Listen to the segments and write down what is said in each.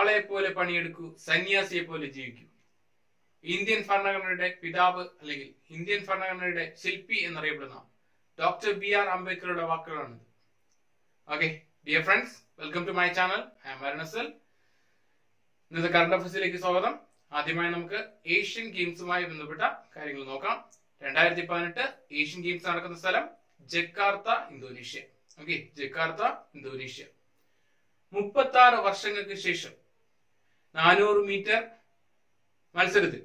കാളയെ പോലെ പണിയെടുക്കൂ സന്യാസിയെ പോലെ ജീവിക്കൂ ഇന്ത്യൻ ഭരണഘടനയുടെ പിതാവ് അല്ലെങ്കിൽ ഇന്ത്യൻ ഭരണഘടനയുടെ ശില്പി എന്നറിയപ്പെടുന്ന ഡോക്ടർ ബി ആർ അംബേദ്കറുടെ വാക്കുകളാണ് okay dear friends welcome to my channel I am Arunasal ഇന്നത്തെ കറണ്ട് അഫയേഴ്സിലേക്ക് സ്വാഗതം ആദ്യമായി നമുക്ക് ഏഷ്യൻ ഗെയിംസുമായി ബന്ധപ്പെട്ട കാര്യങ്ങൾ നോക്കാം രണ്ടായിരത്തി പതിനെട്ട് ഏഷ്യൻ ഗെയിംസ് നടക്കുന്ന സ്ഥലം Jakarta Indonesia okay Jakarta Indonesia മുപ്പത്തി ആറ് വർഷങ്ങൾക്ക് ശേഷം നാനൂറ് മീറ്റർ മത്സരത്തിൽ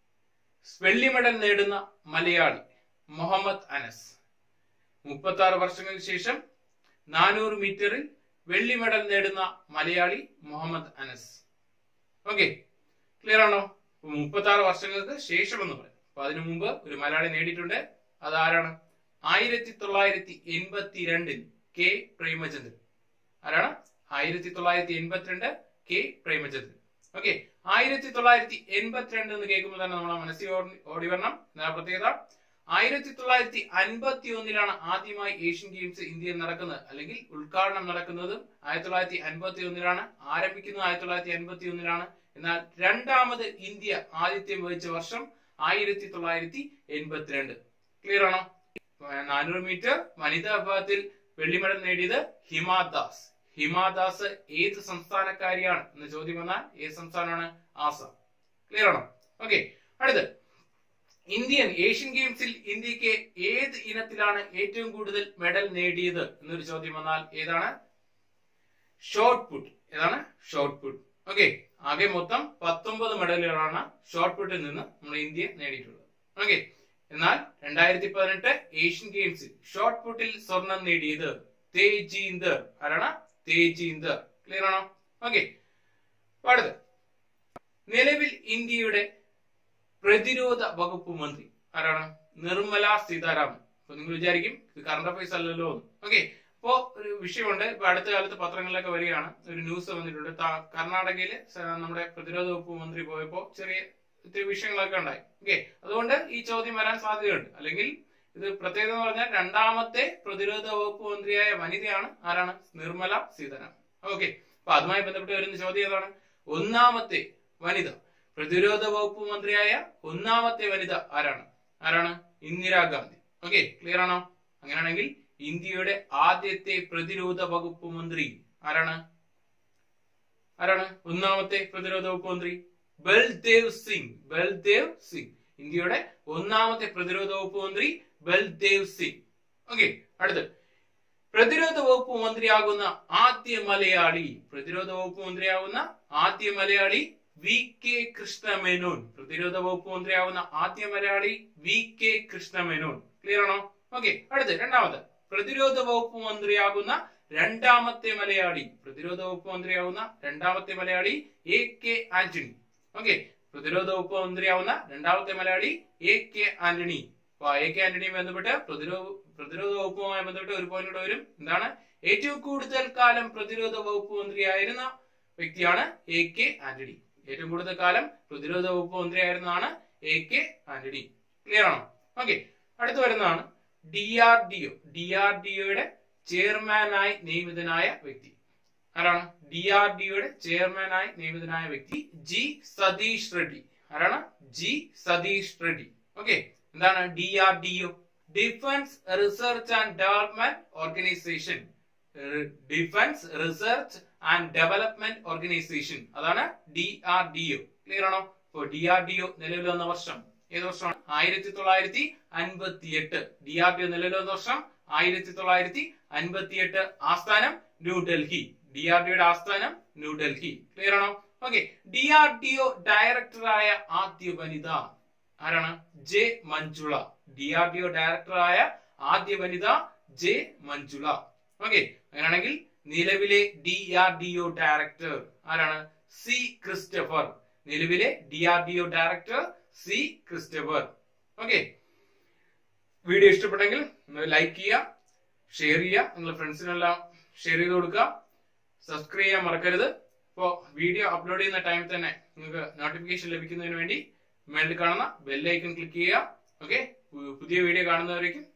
വെള്ളി മെഡൽ നേടുന്ന മലയാളി മുഹമ്മദ് അനസ് മുപ്പത്തി ആറ് വർഷങ്ങൾക്ക് ശേഷം നാനൂറ് മീറ്ററിൽ വെള്ളി മെഡൽ നേടുന്ന മലയാളി മുഹമ്മദ് അനസ് ഓക്കെ ക്ലിയർ ആണോ മുപ്പത്തി ആറ് വർഷങ്ങൾക്ക് ശേഷം എന്ന് പറയും അപ്പൊ അതിനു മുമ്പ് ഒരു മലയാളി നേടിയിട്ടുണ്ട് അത് ആരാണ് ആയിരത്തി തൊള്ളായിരത്തി എൺപത്തി രണ്ടിൽ കെ പ്രേമചന്ദ്രൻ ആരാണ് ആയിരത്തി തൊള്ളായിരത്തി എൺപത്തിരണ്ട് കെ പ്രേമചന്ദ്രൻ ഓക്കെ ആയിരത്തി തൊള്ളായിരത്തി എൺപത്തിരണ്ട് എന്ന് കേൾക്കുമ്പോൾ തന്നെ നമ്മളെ മനസ്സിൽ ഓടി- ഓടി വരണം എന്താ പ്രത്യേകത ആയിരത്തി തൊള്ളായിരത്തി അൻപത്തി ഒന്നിലാണ് ആദ്യമായി ഏഷ്യൻ ഗെയിംസ് ഇന്ത്യയിൽ നടക്കുന്നത് അല്ലെങ്കിൽ ഉദ്ഘാടനം നടക്കുന്നതും ആയിരത്തി തൊള്ളായിരത്തി അൻപത്തി ഒന്നിലാണ് ആരംഭിക്കുന്നത് ആയിരത്തി തൊള്ളായിരത്തി അൻപത്തി ഒന്നിലാണ് എന്നാൽ രണ്ടാമത് ഇന്ത്യ ആതിഥ്യം വഹിച്ച വർഷം ആയിരത്തി തൊള്ളായിരത്തി എൺപത്തിരണ്ട് ക്ലിയർ ആണോ നാനൂറ് മീറ്റർ വനിതാ വിഭാഗത്തിൽ വെള്ളി മെഡൽ നേടിയത് ഹിമാ ദാസ് ഹിമാ ദാസ് ഏത് സംസ്ഥാനക്കാരിയാണ് എന്ന ചോദ്യം വന്നാൽ ഏത് സംസ്ഥാനമാണ് ആസാം ക്ലിയർ ആണോ ഓക്കെ അടുത്ത് ഇന്ത്യൻ ഏഷ്യൻ ഗെയിംസിൽ ഇന്ത്യക്ക് ഏത് ഇനത്തിലാണ് ഏറ്റവും കൂടുതൽ മെഡൽ നേടിയത് എന്നൊരു ചോദ്യം വന്നാൽ ഏതാണ് ഷോർട്ട് പുട്ട് ഏതാണ് ഷോർട്ട് പുട്ട് ഓക്കെ ആകെ മൊത്തം പത്തൊമ്പത് മെഡലുകളാണ് ഷോർട്ട് പുട്ടിൽ നിന്ന് നമ്മുടെ ഇന്ത്യ നേടിയിട്ടുള്ളത് ഓക്കെ എന്നാൽ രണ്ടായിരത്തി പതിനെട്ട് ഏഷ്യൻ ഗെയിംസിൽ ഷോർട്ട് പുട്ടിൽ സ്വർണം നേടിയത് തേജീന്ദർ ആരാണ് തേജീന്ദർ ക്ലിയർ ആണോ ഓക്കെ അടുത്ത് നിലവിൽ ഇന്ത്യയുടെ പ്രതിരോധ വകുപ്പ് മന്ത്രി ആരാണ് നിർമ്മല സീതാരാമൻ അപ്പൊ നിങ്ങൾ വിചാരിക്കും ഇത് കറണ്ട് അഫയേഴ്സ് അല്ലല്ലോ എന്ന് ഓക്കെ അപ്പോ ഒരു വിഷയമുണ്ട് ഇപ്പൊ അടുത്ത കാലത്ത് പത്രങ്ങളിലൊക്കെ വരികയാണ് ഒരു ന്യൂസ് വന്നിട്ടുണ്ട് ത- കർണാടകയില് സ- നമ്മുടെ പ്രതിരോധ വകുപ്പ് മന്ത്രി പോയപ്പോ ചെറിയ ഇത്തിരി വിഷയങ്ങളൊക്കെ ഉണ്ടായി ഓക്കെ അതുകൊണ്ട് ഈ ചോദ്യം വരാൻ സാധ്യതയുണ്ട് അല്ലെങ്കിൽ ഇത് പ്രത്യേകത എന്ന് പറഞ്ഞാൽ രണ്ടാമത്തെ പ്രതിരോധ വകുപ്പ് മന്ത്രിയായ വനിതയാണ് ആരാണ് നിർമ്മല സീതാരാമൻ ഓക്കെ അപ്പൊ അതുമായി ബന്ധപ്പെട്ട് വരുന്ന ചോദ്യം ഏതാണ് ഒന്നാമത്തെ വനിത പ്രതിരോധ വകുപ്പ് മന്ത്രിയായ ഒന്നാമത്തെ വനിത ആരാണ് ആരാണ് ഇന്ദിരാഗാന്ധി ഓക്കെ ക്ലിയർ ആണോ അങ്ങനെയാണെങ്കിൽ ഇന്ത്യയുടെ ആദ്യത്തെ പ്രതിരോധ വകുപ്പ് മന്ത്രി ആരാണ് ആരാണ് ഒന്നാമത്തെ പ്രതിരോധ വകുപ്പ് മന്ത്രി ബൽദേവ് സിംഗ് ബൽദേവ് സിംഗ് ഇന്ത്യയുടെ ഒന്നാമത്തെ പ്രതിരോധ വകുപ്പ് മന്ത്രി ബൽദേവ് സിംഗ് ഓക്കെ അടുത്ത് പ്രതിരോധ വകുപ്പ് മന്ത്രിയാകുന്ന ആദ്യ മലയാളി പ്രതിരോധ വകുപ്പ് മന്ത്രിയാകുന്ന ആദ്യ മലയാളി വി കെ കൃഷ്ണമേനോൻ പ്രതിരോധ വകുപ്പ് മന്ത്രിയാവുന്ന ആദ്യ Malayali V K Krishna Menon clear ആണോ ഓക്കെ അടുത്ത് രണ്ടാമത് പ്രതിരോധ വകുപ്പ് മന്ത്രിയാകുന്ന രണ്ടാമത്തെ മലയാളി പ്രതിരോധ വകുപ്പ് മന്ത്രിയാവുന്ന രണ്ടാമത്തെ Malayali A K Antony okay പ്രതിരോധ വകുപ്പ് മന്ത്രിയാവുന്ന രണ്ടാമത്തെ മലയാളി എ കെ ആന്റണി അപ്പൊ എ കെ ആന്റണിയും ബന്ധപ്പെട്ട് പ്രതിരോധ പ്രതിരോധ വകുപ്പുമായി ബന്ധപ്പെട്ട് ഒരു പോയിന്റ് കൂടെ വരും എന്താണ് ഏറ്റവും കൂടുതൽ കാലം പ്രതിരോധ വകുപ്പ് മന്ത്രിയായിരുന്ന വ്യക്തിയാണ് എ കെ ആന്റണി ഏറ്റവും കൂടുതൽ കാലം പ്രതിരോധ വകുപ്പ് മന്ത്രിയായിരുന്നതാണ് എ കെ ആന്റണി ക്ലിയർ ആണോ ഓക്കെ അടുത്ത് വരുന്നതാണ് D R D O D R D ഒയുടെ ചെയർമാനായി നിയമിതനായ വ്യക്തി ആരാണ് ഡി ആർ ഡി ഒയുടെ ചെയർമാനായി നിയമിതനായ വ്യക്തി ജി സതീഷ് റെഡ്ഡി ആരാണ് ജി സതീഷ് റെഡ്ഡി ഓക്കെ എന്താണ് D R D O defence research and development organisation defence research and development organisation അതാണ് D R D O clear ആണോ ഇപ്പൊ ഡി ആർ ഡി ഒ നിലവിൽ വന്ന വർഷം ഏത് വർഷമാണ് ആയിരത്തി തൊള്ളായിരത്തി അൻപത്തി എട്ട് ഡി ആർ ഡി ഒ നിലവിൽ വന്ന വർഷം ആയിരത്തി തൊള്ളായിരത്തി അൻപത്തി എട്ട് ആസ്ഥാനം ന്യൂഡൽഹി ഡി ആർ ഡി യുടെ ആസ്ഥാനം ന്യൂഡൽഹി ക്ലിയർ ആണോ okay D R D O ഡയറക്ടറായ ആദ്യ വനിത ആരാണ് J Manjula D R D O ഡയറക്ടറായ ആദ്യ വനിത ജെ മഞ്ജുള ഓക്കെ അങ്ങനെയാണെങ്കിൽ നിലവിലെ D R D O director ആരാണ് സി ക്രിസ്റ്റഫർ നിലവിലെ D R D O director C Christopher okay video ഇഷ്ടപ്പെട്ടെങ്കിൽ ലൈക്ക് ചെയ്യുക ഷെയർ ചെയ്യുക നിങ്ങളുടെ ഫ്രണ്ട്സിനെല്ലാം ഷെയർ ചെയ്ത് കൊടുക്കുക സബ്സ്ക്രൈബ് ചെയ്യാൻ മറക്കരുത് ഇപ്പോൾ വീഡിയോ അപ്ലോഡ് ചെയ്യുന്ന ടൈമിൽ തന്നെ നിങ്ങൾക്ക് നോട്ടിഫിക്കേഷൻ ലഭിക്കുന്നതിന് വേണ്ടി മേളിൽ കാണുന്ന ബെല്ലൈക്കൺ ക്ലിക്ക് ചെയ്യുക ഓക്കെ പുതിയ വീഡിയോ കാണുന്നവരേക്കും